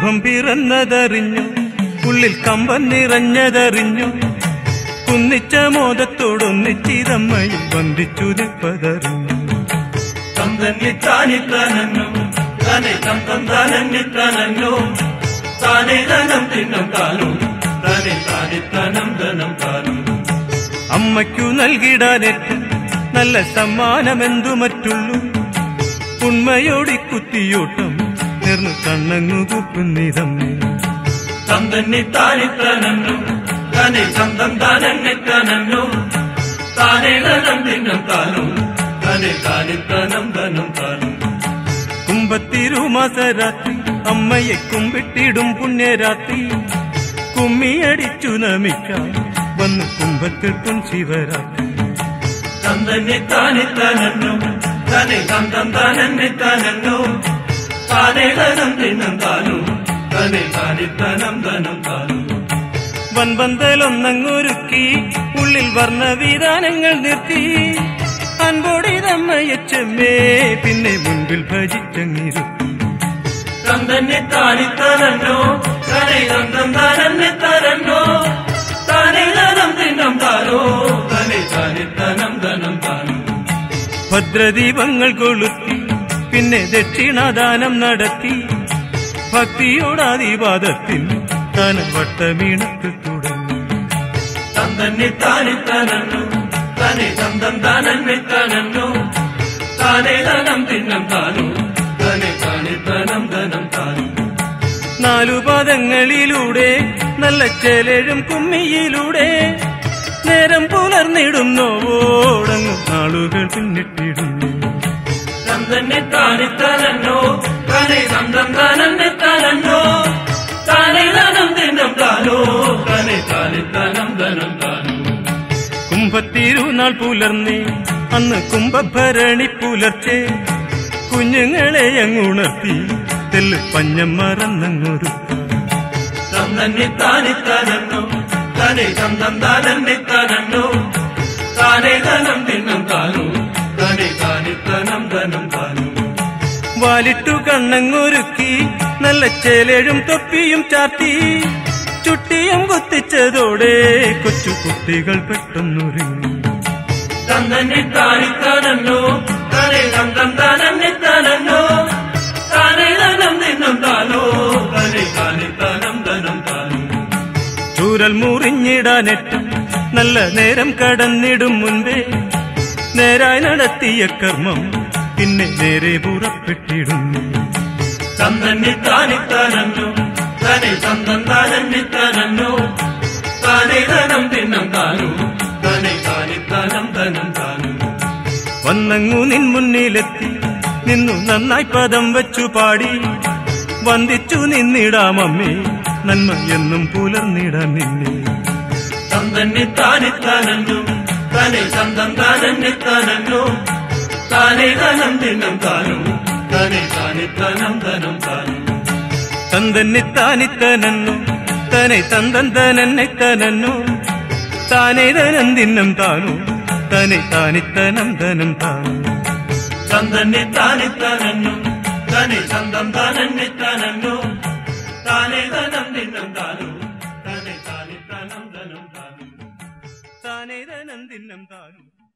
ഗർഭം പിറന്നതറിഞ്ഞു ഉള്ളിൽ കമ്പം നിറഞ്ഞതറിഞ്ഞു കുന്നിച്ച മോദത്തോടൊന്നിച്ചിതമ്മയും വന്ദിച്ചു നിൽപ്പതറിഞ്ഞു ತಂದನ್ನಿ ತಾನಿ ತಾನನ್ನು ತಾನೇ ತಂ ತಂ ತಾನನ್ನಿ ತಾನನ್ನು ತಾನೇ ധനം തിന്നം താനും താനേ താനെ തനം ധനം താനും അമ്മയ്ക്കു നൽകിടാനേറ്റം നല്ല സമ്മാനമെന്തു മറ്റുള്ളൂ ഉണ്മയോടി കുത്തിയോട്ടം നേർന്നു കണ്ണങ്ങു കുപ്പുന്നിതമ്മേ ತಂದನ್ನಿ ತಾನಿ ತಾನನ್ನು ತಾನೇ ತಂ ತಂ ತಾನನ್ನಿ ತಾನನ್ನು ತಾನೇ ധനം തിന്നം താനും താനേ താനെ തനം ധനം താനും കുമ്പത്തിരുമാസരാത്രി അമ്മയെ കുമ്പിട്ടിടും പുണ്യരാത്രി കുമ്മിയടിച്ചു നമിക്കാം വന്നു കുംഭത്തിൽക്കും ശിവരാത്രി ತಂದನ್ನಿ ತಾನಿ ತಾನನ್ನು ತಾನೇ ತಂ ತಂ ತಾನನ್ನಿ ತಾನನ್ನು ತಾನೇ ധനം തിന്നം താനും താനേ താനെ തനം ധനം താനും വൻപന്തലൊന്നങ്ങൊരുക്കി ഉള്ളിൽ വർണ്ണവിധാനങ്ങൾ നിർത്തി അൻപൊടിതമ്മയെ ചെമ്മേ പിന്നെ മുൻപിൽ ഭജിച്ചങ്ങിരുത്തി ತಂದನ್ನಿ ತಾನಿ ತಾನನ್ನು ತಾನೇ ತಂದಂ ತಾನನ್ನಿ ತಾನನ್ನು ತಾನೇ ಧനം തിന്നം താനോ താനേ താനെ തനം ധനം താനും ഭദ്രദീപങ്ങൾ കൊളുത്തി പിന്നെ ദക്ഷിണദാനം നടത്തി ഭക്തിയോടാദിവാദത്തിൽ താൻ വട്ടമീണത്ത് തുടങ്ങി ತಂದನ್ನಿ ತಾನಿ ತಾನನ್ನು ತಾನೇ ತಂದಂ ತಾನನ್ನಿ ತಾನನ್ನು ತಾನೇ ധനം തിന്നം താനോ താനേ താനെ തനം ധനം താനും നാലു പാദങ്ങളിലൂടെ നല്ല ചേലേഴും കുമ്മിയിലൂടെ നേരം പുലർന്നിടുന്നോടങ്ങ് നാളുകൾ പിന്നിട്ടിടുന്നു ತಂದನ್ನಿ ತಾನಿ ತಾನನ್ನು ತಾನೇ ತಂದಂ ತಾನನ್ನಿ ತಾನನ್ನು ತಾನೇ ധനം തിന്നം താനോ താനേ താനെ തനം ധനം താനും കുംഭത്തിരുനാൾ പുലർന്നേ അന്ന് കുംഭഭരണി പുലർച്ചെ കുഞ്ഞുങ്ങളെ അങ്ങുണർത്തി തെല്ല് പഞ്ഞം മറന്നങ്ങൊരു ತಂದನ್ನಿ ತಾನಿ ತಾನನ್ನು ತಾನೇ ತಂದಂ ತಾನನ್ನಿ ತಾನನ್ನು ತಾನೇ ധനം തിന്നം താനോ താനേ താനെ തനം ധനം താനും വാലിട്ടു കണ്ണങ്ങൊരുക്കി നല്ല ചേലേഴും തൊപ്പിയും ചാർത്തി ചുട്ടിയും കുത്തിച്ചതോടെ കൊച്ചു കുട്ടികൾ പെട്ടെന്നൊരുങ്ങി ತಂದನ್ನಿ ತಾನಿ ತಾನನ್ನು ತಾನೇ ತಂದಂ ತಾನನ್ನಿ ತಾನನ್ನು ತಾನೇ ധനം തിന്നം താനോ താനേ താനെ തനം ധനം താനും ചൂരൽ മുറിഞ്ഞിടാനേറ്റം നല്ല നേരം കടന്നിടും മുൻപേ നേരായി നടത്തിയ കർമ്മം പിന്നെ നേരെ പുറപ്പെട്ടിടുന്നു ತಂದನ್ನಿ ತಾನಿ ತಾನನ್ನು ತಾನೇ ತಂದಂ ತಾನನ್ನಿ ತಾನನ್ನು ತಾನೇ ധനം തിന്നം താനോ താനേ താനെ തനം ധനം താനും വന്നങ്ങു നിൻ മുന്നിലെത്തി നിന്നു നന്നായി പദം വെച്ചു പാടി വന്ദിച്ചു നിന്നിടാമമ്മേ നന്മ എന്നും പുലർന്നിടാൻ നിന്നെ ತಂದನ್ನಿ ತಾನಿ ತಾನನ್ನು ತಾನೇ ತಂದಂ ತಾನನ್ನಿ ತಾನನ್ನು ತಾನೇ ധനം തിന്നം താനും താനേ താനെ തനം ധനം താനും തന്തന്നിത്താനിത്തനന്നു തനെ തന്തന്തനെത്തനന്നു താനേ ധനം തിന്നം താനു തനെ താനിത്തനം ധനം താനു ತಂದನ್ನಿ ತಾನಿ ತಾನನ್ನು ತಾನೇ ತಂದಂ ತಾನನ್ನಿ ತಾನನ್ನು ತಾನೇ ಧനം തിന്നം താനും താനേ താനെ തനം ധനം താനും താനേ ധനം തിന്നം താനു